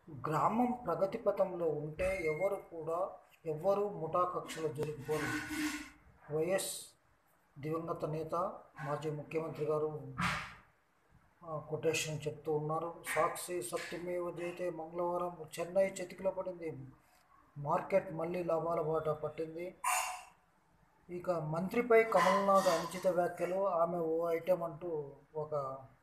గ్రామం ప్రగతి పథంలో ఉంటే ఎవరు కూడా ఎవ్వరూ ముఠా కక్షలు జరుపుకోరు వైఎస్ దివంగత నేత మాజీ ముఖ్యమంత్రి గారు ఆ, కొటేషన్ చెప్తూ ఉన్నారు సాక్షి సత్యమేవ జయతే మంగళవారం చెన్నై చితికిలో పడింది మార్కెట్ మళ్ళీ లాభాల బాట పట్టింది ఇక మంత్రిపై కమల్నాథ్ అనుచిత వ్యాఖ్యలు ఆమె ఓ ఐటెం అంటూ ఒక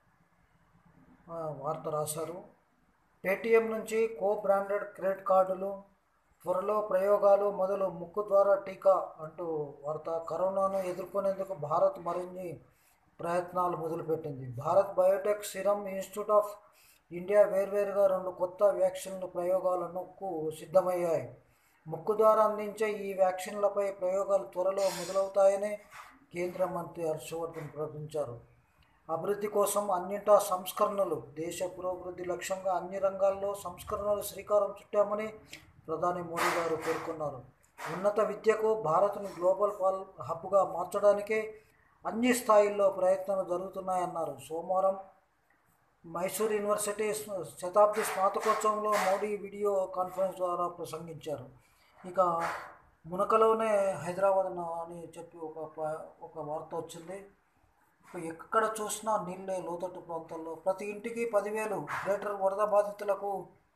ఆ, వార్త రాశారు పేటీఎం నుంచి కో బ్రాండెడ్ క్రెడిట్ కార్డులు త్వరలో ప్రయోగాలు మొదలు ముక్కు ద్వారా టీకా అంటూ వార్త కరోనాను ఎదుర్కొనేందుకు భారత్ మరిన్ని ప్రయత్నాలు మొదలుపెట్టింది Bharat biotech serum institute of India వేర్వేరుగా రెండు కొత్త వ్యాక్సిన్ల ప్రయోగాలకు సిద్ధమయ్యాయి ముక్కు ద్వారా అందించే ఈ వ్యాక్సిన్లపై ప్రయోగాలు త్వరలో మొదలవుతాయని కేంద్ర మంత్రి హర్షవర్ధన్ ప్రకటించారు అభివృద్ధి కోసం అన్నింటా సంస్కరణలు దేశ పురోభివృద్ధి లక్ష్యంగా అన్ని రంగాల్లో సంస్కరణలు శ్రీకారం చుట్టామని ప్రధాని మోడీ గారు పేర్కొన్నారు ఉన్నత విద్యకు భారత్ను గ్లోబల్ పాల్ హబ్గా మార్చడానికే అన్ని స్థాయిల్లో ప్రయత్నాలు జరుగుతున్నాయన్నారు సోమవారం మైసూర్ యూనివర్సిటీ స్మ- శతాబ్ది స్నాతకోత్సవంలో మోడీ వీడియో కాన్ఫరెన్స్ ద్వారా ప్రసంగించారు ఇక మునకలోనే హైదరాబాద్ నా- అని చెప్పి ఒక ప- ఒక వార్త వచ్చింది ఇక ఎక్కడ చూసినా నీళ్ళే లోతట్టు ప్రాంతాల్లో ప్రతి ఇంటికి పదివేలు గ్రేటర్ వరద బాధితులకు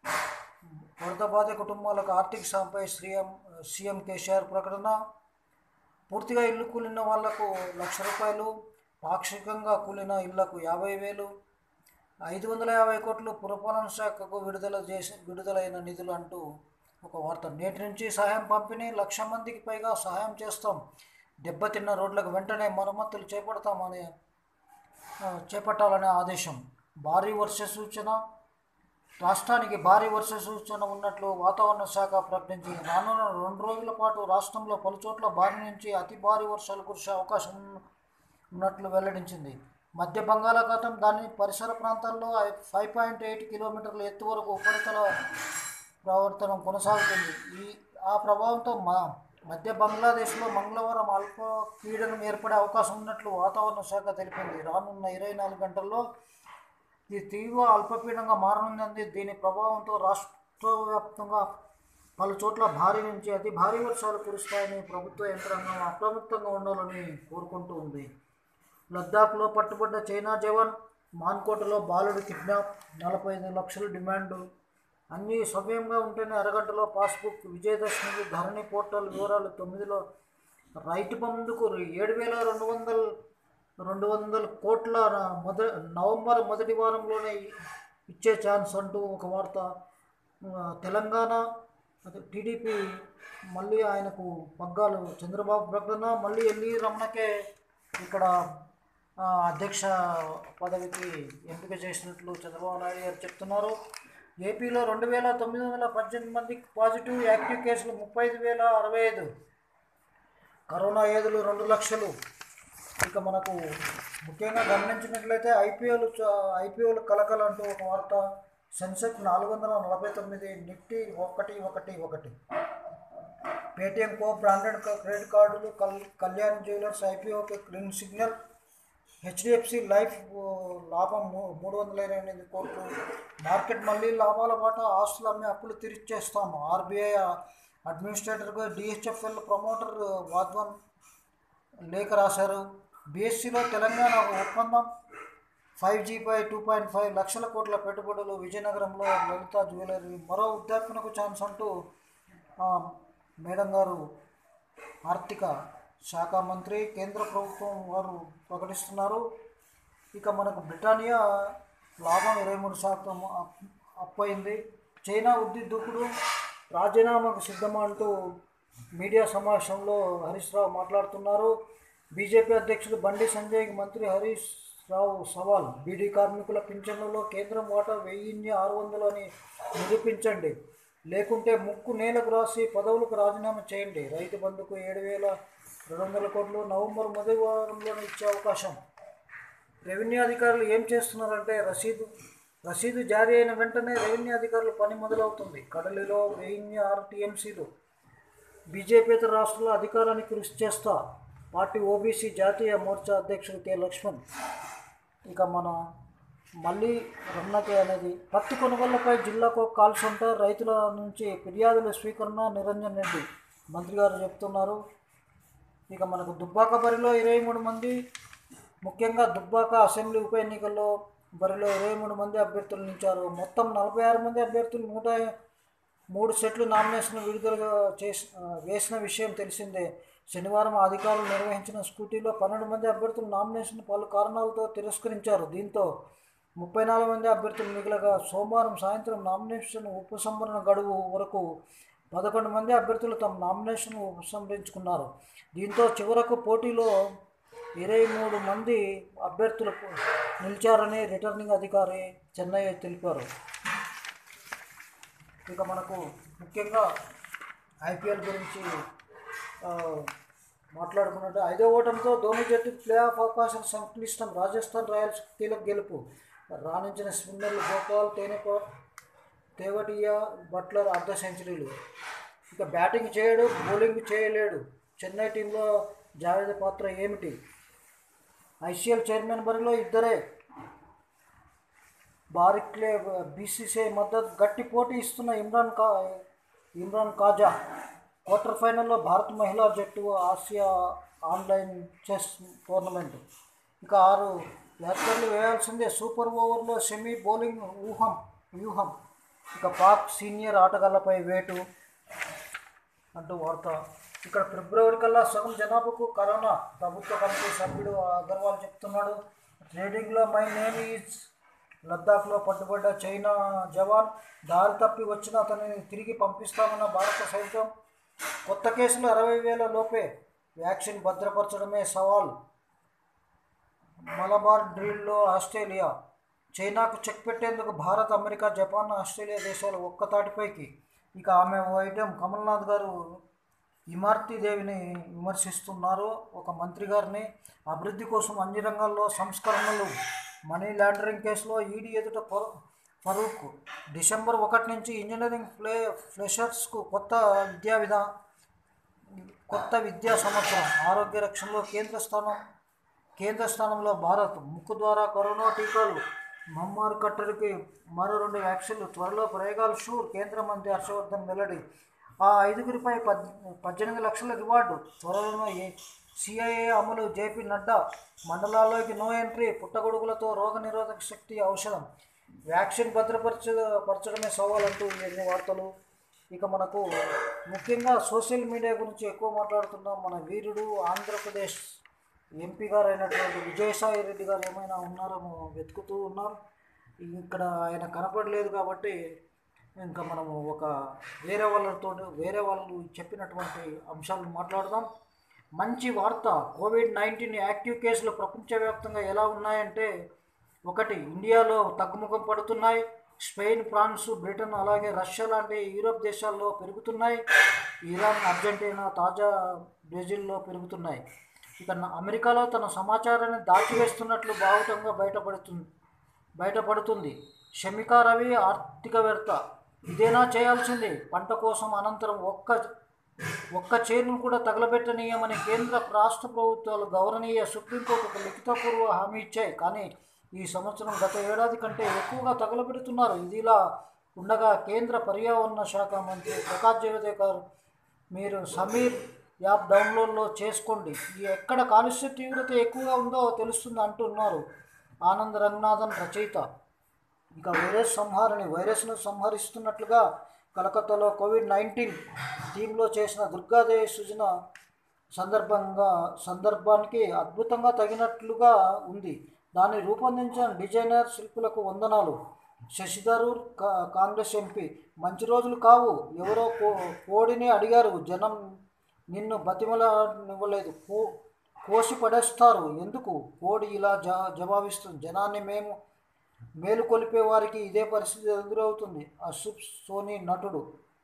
వరద బాధిత కుటుంబాలకు ఆర్థిక సాయంపై సీఎం సీఎం కేసీఆర్ ప్రకటన పూర్తిగా ఇల్లు కూలిన వాళ్లకు లక్ష రూపాయలు పాక్షికంగా కూలిన ఇళ్లకు యాభై వేలు ఐదు వందల యాభై కోట్లు పురపాలన శాఖకు విడుదల చేసి విడుదలైన నిధులు అంటూ ఒక వార్త నేటి నుంచి సహాయం పంపిణీ లక్ష మందికి పైగా సహాయం చేస్తాం దెబ్బతిన్న రోడ్లకు వెంటనే మరమ్మతులు చేపడతామని ఆ, చేపట్టాలనే ఆదేశం భారీ వర్ష సూచన రాష్ట్రానికి భారీ వర్ష సూచన ఉన్నట్లు వాతావరణ శాఖ ప్రకటించింది రానున్న రెండు రోజుల పాటు రాష్ట్రంలో పలు చోట్ల భారీ నుంచి అతి భారీ వర్షాలు కురిసే అవకాశం ఉన్న- ఉన్నట్లు వెల్లడించింది మధ్య బంగాళాఖాతం దాని పరిసర ప్రాంతాల్లో ఫైవ్ పాయింట్ ఎయిట్ కిలోమీటర్ల ఎత్తు వరకు ఉపరితల ప్రవర్తనం కొనసాగుతుంది ఈ ఆ ప్రభావంతో మా మధ్య బంగ్లాదేశ్లో మంగళవారం అల్ప పీడనం ఏర్పడే అవకాశం ఉన్నట్లు వాతావరణ శాఖ తెలిపింది రానున్న ఇరవై నాలుగు గంటల్లో ఇది తీవ్ర అల్పపీడనంగా మారనుంది దీని ప్రభావంతో రాష్ట్ర వ్యాప్తంగా పలు చోట్ల భారీ నుంచి అతి భారీ వర్షాలు కురుస్తాయని ప్రభుత్వ యంత్రాంగం అప్రమత్తంగా ఉండాలని కోరుకుంటూ ఉంది లద్దాఖ్లో పట్టుబడ్డ చైనా జవాన్ మాన్కోటలో బాలుడు కిడ్నాప్ నలభై ఐదు లక్షలు డిమాండు అన్నీ సవ్యంగా ఉంటేనే అరగంటలో పాస్బుక్ విజయదశమికి ధరణి పోర్టల్ వివరాలు తొమ్మిదిలో రైతు బంధుకు ఏడు వేల రెండు వందల రెండు వందల కోట్ల మొద నవంబర్ మొదటి వారంలోనే ఇచ్చే ఛాన్స్ అంటూ ఒక వార్త ఆ, తెలంగాణ అదే టీడీపీ మళ్ళీ ఆయనకు పగ్గాలు చంద్రబాబు ప్రకటన మళ్ళీ ఎల్లి రమణకే ఇక్కడ ఆ, అధ్యక్ష పదవికి ఎంపిక చేసినట్లు చంద్రబాబు నాయుడు గారు చెప్తున్నారు ఏపీలో రెండు వేల తొమ్మిది వందల పద్దెనిమిది మందికి పాజిటివ్ యాక్టివ్ కేసులు ముప్పై ఐదు వేల అరవై ఐదు కరోనా ఏదులు రెండు లక్షలు ఇక మనకు ముఖ్యంగా గమనించినట్లయితే ఐపీఎల్ ఐపీఎల్ కలకల అంటూ ఒక వార్త సెన్సెక్స్ నాలుగు వందల నలభై తొమ్మిది నిఫ్టీ ఒకటి ఒకటి ఒకటి పేటిఎం కో బ్రాండెడ్ క- క్రెడిట్ కార్డులు కల్ కళ్యాణ్ జ్యువెలర్స్ ఐపీఓకి గ్రీన్ సిగ్నల్ హెచ్డిఎఫ్సి లైఫ్ ఓ, లాభం మూ- మూడు వందల ఇరవై ఎనిమిది కోట్లు మార్కెట్ మళ్ళీ లాభాల బాట ఆస్తులు అమ్మి అప్పులు తిరిగిచ్చేస్తాము ఆర్బీఐ అడ్మినిస్ట్రేటర్గా డిహెచ్ఎఫ్ఎల్ ప్రమోటర్ వాద్వన్ లేఖ రాశారు బీఎస్సీలో తెలంగాణ ఒక ఒప్పందం ఫైవ్ జీపై టూ పాయింట్ ఫైవ్ లక్షల కోట్ల పెట్టుబడులు విజయనగరంలో లలిత జ్యువెలరీ మరో ఉద్యాపనకు ఛాన్స్ అంటూ ఆ, మేడం గారు ఆర్థిక శాఖ మంత్రి కేంద్ర ప్రభుత్వం వారు ప్రకటిస్తున్నారు ఇక మనకు బ్రిటానియా లాభం ఇరవై మూడు శాతం అప్- అప్పయింది చైనా ఉద్ది దూకుడు రాజీనామాకు సిద్ధమా అంటూ మీడియా సమావేశంలో హరీష్ రావు మాట్లాడుతున్నారు బీజేపీ అధ్యక్షుడు బండి సంజయ్కి మంత్రి హరీష్ రావు సవాల్ బీడీ కార్మికుల పింఛన్లలో కేంద్రం వాటా వెయ్యిన్ని ఆరు వందలు అని నిరూపించండి లేకుంటే ముక్కు నేలకు రాసి పదవులకు రాజీనామా చేయండి రైతు బంధుకు ఏడు వేల రెండు వందల కోట్లు నవంబర్ మొదటి వారంలోనే ఇచ్చే అవకాశం రెవెన్యూ అధికారులు ఏం చేస్తున్నారంటే రసీదు రసీదు జారీ అయిన వెంటనే రెవెన్యూ అధికారులు పని మొదలవుతుంది కడలిలో వెయ్యి ఆరు టీఎంసీలు బీజేపీతర రాష్ట్రాల అధికారానికి కృషి చేస్తా పార్టీ ఓబీసీ జాతీయ మోర్చా అధ్యక్షుడు కె లక్ష్మణ్ ఇక మన మళ్ళీ రన్నకే అనేది పత్తి కొనుగోళ్లపై జిల్లాకు కాల్ సెంటర్ రైతుల నుంచి ఫిర్యాదుల స్వీకరణ నిరంజన్ రెడ్డి మంత్రి గారు చెప్తున్నారు ఇక మనకు దుబ్బాక బరిలో ఇరవై మూడు మంది ముఖ్యంగా దుబ్బాక అసెంబ్లీ ఉప ఎన్నికల్లో బరిలో ఇరవై మూడు మంది అభ్యర్థులు నిలిచారు మొత్తం నలభై ఆరు మంది అభ్యర్థులు నూట మూడు సెట్లు నామినేషన్ విడుదల చేసి వేసిన విషయం తెలిసిందే శనివారం అధికారులు నిర్వహించిన స్కూటీలో పన్నెండు మంది అభ్యర్థులు నామినేషన్ పలు కారణాలతో తిరస్కరించారు దీంతో ముప్పై నాలుగు మంది అభ్యర్థులు మిగిలగా సోమవారం సాయంత్రం నామినేషన్ ఉపసంహరణ గడువు వరకు పదకొండు మంది అభ్యర్థులు తమ నామినేషన్ ఉపసంహరించుకున్నారు దీంతో చివరకు పోటీలో ఇరవై మూడు మంది అభ్యర్థులు నిలిచారని రిటర్నింగ్ అధికారి చెన్నై తెలిపారు ఇక మనకు ముఖ్యంగా ఐపీఎల్ గురించి ఆ, మాట్లాడుకున్నట్టు ఐదో ఓటంతో ధోని జట్టు ప్లే ఆఫ్ అవకాశం సంక్లిష్టం రాజస్థాన్ రాయల్స్ కీలక గెలుపు రాణించిన స్పిన్నర్లు గోపాల్ తేనెప తేవటియా బట్లర్ అర్ధ సెంచరీలు ఇక బ్యాటింగ్ చేయడు బౌలింగ్ చేయలేడు చెన్నై టీంలో జావేద్ పాత్ర ఏమిటి ఐసీఎల్ చైర్మన్ బరిలో ఇద్దరే బారిక్లే బీసీసీఐ మద్దతు గట్టి పోటీ ఇస్తున్న ఇమ్రాన్ కా ఇమ్రాన్ కాజా క్వార్టర్ ఫైనల్లో భారత మహిళా జట్టు ఆసియా ఆన్లైన్ చెస్ టోర్నమెంట్ ఇక ఆరు యాత్రలు వేయాల్సిందే సూపర్ ఓవర్లో సెమీ బౌలింగ్ ఊహం వ్యూహం ఇక పాక్ సీనియర్ ఆటగాళ్లపై వేటు అంటూ వార్త ఇక్కడ ఫిబ్రవరి కల్లా సగం జనాభాకు కరోనా ప్రభుత్వ కమిటీ సభ్యుడు అగర్వాల్ చెప్తున్నాడు ట్రేడింగ్లో మై నేమ్ ఈజ్ లద్దాఖ్లో పట్టుబడ్డ చైనా జవాన్ దారి తప్పి వచ్చిన అతనిని తిరిగి పంపిస్తామన్న భారత సైన్యం కొత్త కేసులు అరవై వేల లోపే వ్యాక్సిన్ భద్రపరచడమే సవాల్ మలబార్ డ్రిల్లో ఆస్ట్రేలియా చైనాకు చెక్ పెట్టేందుకు భారత్ అమెరికా జపాన్ ఆస్ట్రేలియా దేశాలు ఒక్కతాటిపైకి ఇక ఆమె ఓ ఐటెం కమల్నాథ్ గారు ఇమార్తి దేవిని విమర్శిస్తున్నారు ఒక మంత్రి గారిని అభివృద్ధి కోసం అన్ని రంగాల్లో సంస్కరణలు మనీ లాండరింగ్ కేసులో ఈడీ ఎదుట ఫరూ- ఫరూక్ డిసెంబర్ ఒకటి నుంచి ఇంజనీరింగ్ ఫ్లే ఫ్లెషర్స్కు కొత్త విద్యా విధా కొత్త విద్యా సంవత్సరం ఆరోగ్య రక్షణలో కేంద్ర స్థానం కేంద్ర స్థానంలో భారత్ ముక్కు ద్వారా కరోనా టీకాలు మమ్మారు కట్టడికి మరో రెండు వ్యాక్సిన్లు త్వరలో ప్రయోగాలు షూర్ కేంద్ర మంత్రి హర్షవర్ధన్ వెల్లడి ఆ ఐదుగురిపై పద్ పద్దెనిమిది లక్షల రివార్డు త్వరలో ఏ సిఐఏ అమలు జేపీ నడ్డా మండలాల్లోకి నో ఎంట్రీ పుట్టగొడుగులతో రోగ నిరోధక శక్తి ఔషధం వ్యాక్సిన్ భద్రపరచ పరచడమే సవాలంటూ ఎన్ని వార్తలు ఇక మనకు ముఖ్యంగా సోషల్ మీడియా గురించి ఎక్కువ మాట్లాడుతున్నాం మన వీరుడు ఆంధ్రప్రదేశ్ ఎంపీ గారు అయినటువంటి విజయసాయి రెడ్డి గారు ఏమైనా ఉన్నారో వెతుకుతూ ఉన్నాం ఇక్కడ ఆయన కనపడలేదు కాబట్టి ఇంకా మనము ఒక వేరే వాళ్ళతో వేరే వాళ్ళు చెప్పినటువంటి అంశాలను మాట్లాడదాం మంచి వార్త కోవిడ్ నైన్టీన్ యాక్టివ్ కేసులు ప్రపంచవ్యాప్తంగా ఎలా ఉన్నాయంటే ఒకటి ఇండియాలో తగ్గుముఖం పడుతున్నాయి స్పెయిన్ ఫ్రాన్స్ బ్రిటన్ అలాగే రష్యా లాంటి యూరోప్ దేశాల్లో పెరుగుతున్నాయి ఇరాన్ అర్జెంటీనా తాజా బ్రెజిల్లో పెరుగుతున్నాయి ఇక న- అమెరికాలో తన సమాచారాన్ని దాచివేస్తున్నట్లు బావుటంగా బయటపడుతుంది బయటపడుతుంది షమికా రవి ఆర్థికవేత్త ఇదేనా చేయాల్సింది పంట కోసం అనంతరం ఒక్క ఒక్క చేరును కూడా తగలబెట్టనీయమని కేంద్ర రాష్ట్ర ప్రభుత్వాలు గౌరవనీయ సుప్రీంకోర్టు ఒక లిఖితపూర్వ హామీ ఇచ్చాయి కానీ ఈ సంవత్సరం గత ఏడాది కంటే ఎక్కువగా తగలబెడుతున్నారు ఇదిలా ఉండగా కేంద్ర పర్యావరణ శాఖ మంత్రి ప్రకాష్ జవదేకర్ మీరు సమీర్ యాప్ డౌన్లోడ్లో చేసుకోండి ఈ ఎక్కడ కాలుష్య తీవ్రత ఎక్కువగా ఉందో తెలుస్తుంది అంటున్నారు ఆనంద్ రంగనాథన్ రచయిత ఇక వైరస్ సంహారిణి వైరస్ను సంహరిస్తున్నట్లుగా కలకత్తాలో కోవిడ్ నైన్టీన్ టీంలో చేసిన దుర్గాదేవి సృజన సందర్భంగా సందర్భానికి అద్భుతంగా తగినట్లుగా ఉంది దాన్ని రూపొందించిన డిజైనర్ శిల్పులకు వందనాలు శశిధరూర్ కా- కాంగ్రెస్ ఎంపీ మంచి రోజులు కావు ఎవరో కో కోడిని అడిగారు జనం నిన్ను బతిమలనివ్వలేదు కో కోసి పడేస్తారు ఎందుకు కోడి ఇలా జ జవాబిస్తుంది జనాన్ని మేము మేలు కొలిపే వారికి ఇదే పరిస్థితి ఎదురవుతుంది అసూప్ సోనీ నటుడు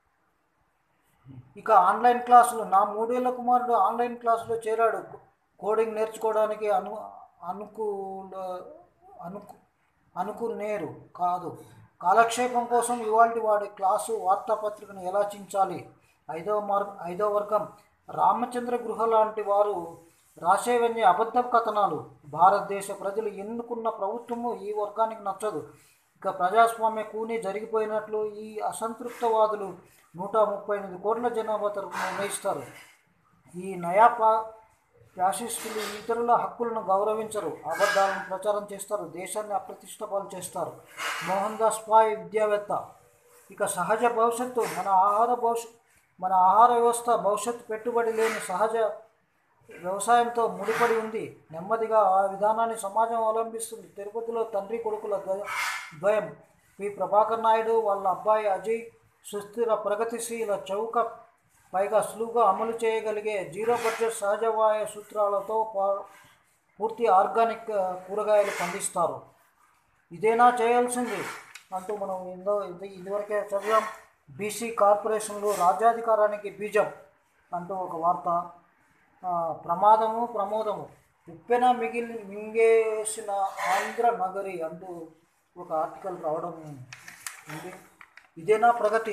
ఇక ఆన్లైన్ క్లాసులు నా మూడేళ్ల కుమారుడు ఆన్లైన్ క్లాసులో చేరాడు కోడింగ్ నేర్చుకోవడానికి అను అనుకూల అనుకు అనుకునేరు కాదు కాలక్షేపం కోసం ఇవాళ వాడి క్లాసు వార్తాపత్రికను ఎలా చించాలి ఐదవ మార్ ఐదవ వర్గం రామచంద్ర గృహ లాంటి వారు రాసేవన్నీ అబద్ధం కథనాలు భారతదేశ ప్రజలు ఎన్నుకున్న ప్రభుత్వము ఈ వర్గానికి నచ్చదు ఇక ప్రజాస్వామ్య కూని జరిగిపోయినట్లు ఈ అసంతృప్తవాదులు నూట ముప్పై ఎనిమిది కోట్ల జనాభా తరపున నిర్ణయిస్తారు ఈ నయా పా ఫ్యాసిస్టులు ఇతరుల హక్కులను గౌరవించరు అబద్ధాలను ప్రచారం చేస్తారు దేశాన్ని అప్రతిష్ట పాలు చేస్తారు మోహన్ దాస్ పాయ్ విద్యావేత్త ఇక సహజ భవిష్యత్తు మన ఆహార భవిష్యత్ మన ఆహార వ్యవస్థ భవిష్యత్తు పెట్టుబడి లేని సహజ వ్యవసాయంతో ముడిపడి ఉంది నెమ్మదిగా ఆ విధానాన్ని సమాజం అవలంబిస్తుంది తిరుపతిలో తండ్రి కొడుకుల ద్వయ ద్వయం పి ప్రభాకర్ నాయుడు వాళ్ళ అబ్బాయి అజయ్ సుస్థిర ప్రగతిశీల చౌక పైగా సులువుగా అమలు చేయగలిగే జీరో బడ్జెట్ సహజవాయ సూత్రాలతో పా- పూర్తి ఆర్గానిక్ ఆ, కూరగాయలు పండిస్తారు ఇదేనా చేయాల్సింది అంటూ మనం ఇందో ఇది ఇదివరకే చదివాం బీసీ కార్పొరేషన్లు రాజ్యాధికారానికి బీజం అంటూ ఒక వార్త ఆ, ప్రమాదము ప్రమోదము ఉప్పెన మిగిలి మింగేసిన ఆంధ్ర నగరి అంటూ ఒక ఆర్టికల్ రావడం ఉంది ఇదేనా ప్రగతి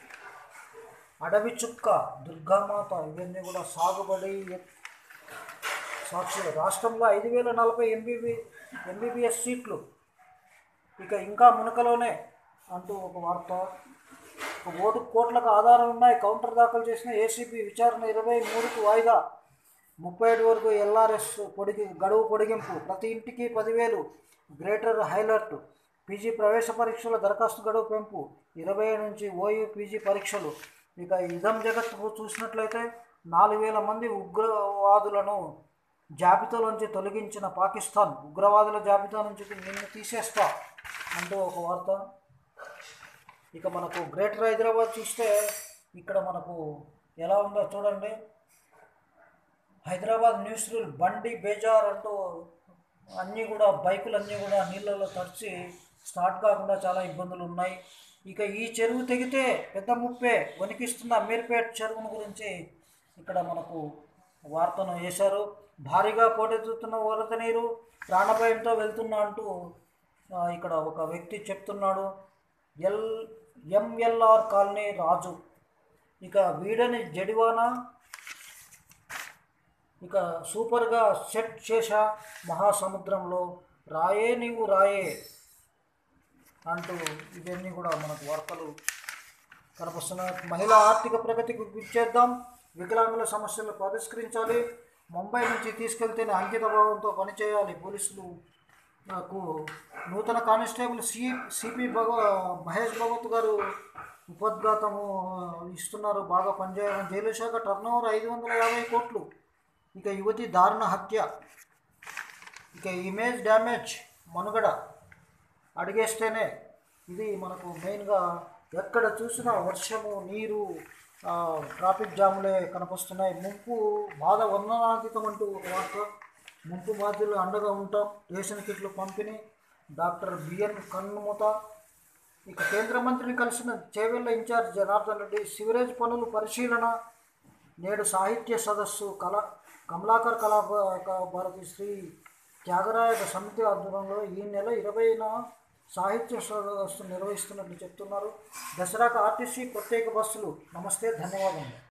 అడవి చుక్క దుర్గామాత ఇవన్నీ కూడా సాగుబడి సాక్షి రాష్ట్రంలో ఐదు వేల నలభై ఎంబీబీ ఎంబీబీఎస్ సీట్లు ఇక ఇంకా మునకలోనే అంటూ ఒక వార్త ఒక ఓటు కోట్లకు ఆధారాలు ఉన్నాయి కౌంటర్ దాఖలు చేసిన ఏసీబీ విచారణ ఇరవై మూడుకు వాయిదా ముప్పై ఏడు వరకు ఎల్ఆర్ఎస్ పొడిగి గడువు పొడిగింపు ప్రతి ఇంటికి పదివేలు గ్రేటర్ హైలైట్ పీజీ ప్రవేశ పరీక్షల దరఖాస్తు గడువు పెంపు ఇరవై నుంచి ఓయూ పీజీ పరీక్షలు ఇక ఇదం జగత్ చూసినట్లయితే నాలుగు వేల మంది ఉగ్రవాదులను జాబితాలోంచి తొలగించిన పాకిస్తాన్ ఉగ్రవాదుల జాబితా నుంచి నిన్ను తీసేస్తా అంటూ ఒక వార్త ఇక మనకు గ్రేటర్ హైదరాబాద్ చూస్తే ఇక్కడ మనకు ఎలా ఉందో చూడండి హైదరాబాద్ న్యూస్ రూల్ బండి బేజార్ అంటూ అన్నీ కూడా బైకులు అన్నీ కూడా నీళ్ళలో తడిచి స్టార్ట్ కాకుండా చాలా ఇబ్బందులు ఉన్నాయి ఇక ఈ చెరువు తెగితే పెద్ద ముప్పే వణికిస్తున్న అమీర్పేట్ చెరువును గురించి ఇక్కడ మనకు వార్తను వేశారు భారీగా పోటెత్తుతున్న వరద నీరు ప్రాణభయంతో వెళ్తున్నా అంటూ ఆ, ఇక్కడ ఒక వ్యక్తి చెప్తున్నాడు ఎల్ ఎంఎల్ఆర్ కాలనీ రాజు ఇక వీడని జడివానా ఇక సూపర్గా సెట్ చేశా మహాసముద్రంలో రాయే నీవు రాయే అంటూ ఇవన్నీ కూడా మనకు వార్తలు కనిపిస్తున్నాయి మహిళా ఆర్థిక ప్రగతికి కృషి చేద్దాం వికలాంగుల సమస్యలు పరిష్కరించాలి ముంబై నుంచి తీసుకెళ్తేనే అంకిత భావంతో పనిచేయాలి పోలీసులు నాకు నూతన కానిస్టేబుల్ సి సిపి భగ మహేష్ భగవత్ గారు ఉపద్ఘాతము ఇస్తున్నారు బాగా పనిచేయాలని జైలు శాఖ టర్న్ ఓవర్ ఐదు వందల యాభై కోట్లు ఇక యువతి దారుణ హత్య ఇక ఇమేజ్ డ్యామేజ్ మనుగడ అడిగేస్తేనే ఇది మనకు మెయిన్గా ఎక్కడ చూసినా వర్షము నీరు ఆ, ట్రాఫిక్ జాములే కనిపిస్తున్నాయి ముంపు బాధ వర్ణనాతీతం అంటూ ఒక వార్త ముంపు బాధ్యులు అండగా ఉంటాం రేషన్ కిట్లు పంపిణీ డాక్టర్ బిఎన్ కన్నుమూత ఇక కేంద్ర మంత్రిని కలిసిన చేవెళ్ల ఇన్ఛార్జ్ జనార్దన్ రెడ్డి సివరేజ్ పనులు పరిశీలన నేడు సాహిత్య సదస్సు కళ కమలాకర్ కళా భా- భారతి శ్రీ త్యాగరాయ సమితి ఆధ్వర్యంలో ఈ నెల ఇరవైన సాహిత్య సదస్సు నిర్వహిస్తున్నట్లు చెప్తున్నారు దసరాకు ఆర్టీసీ ప్రత్యేక బస్సులు నమస్తే ధన్యవాదములు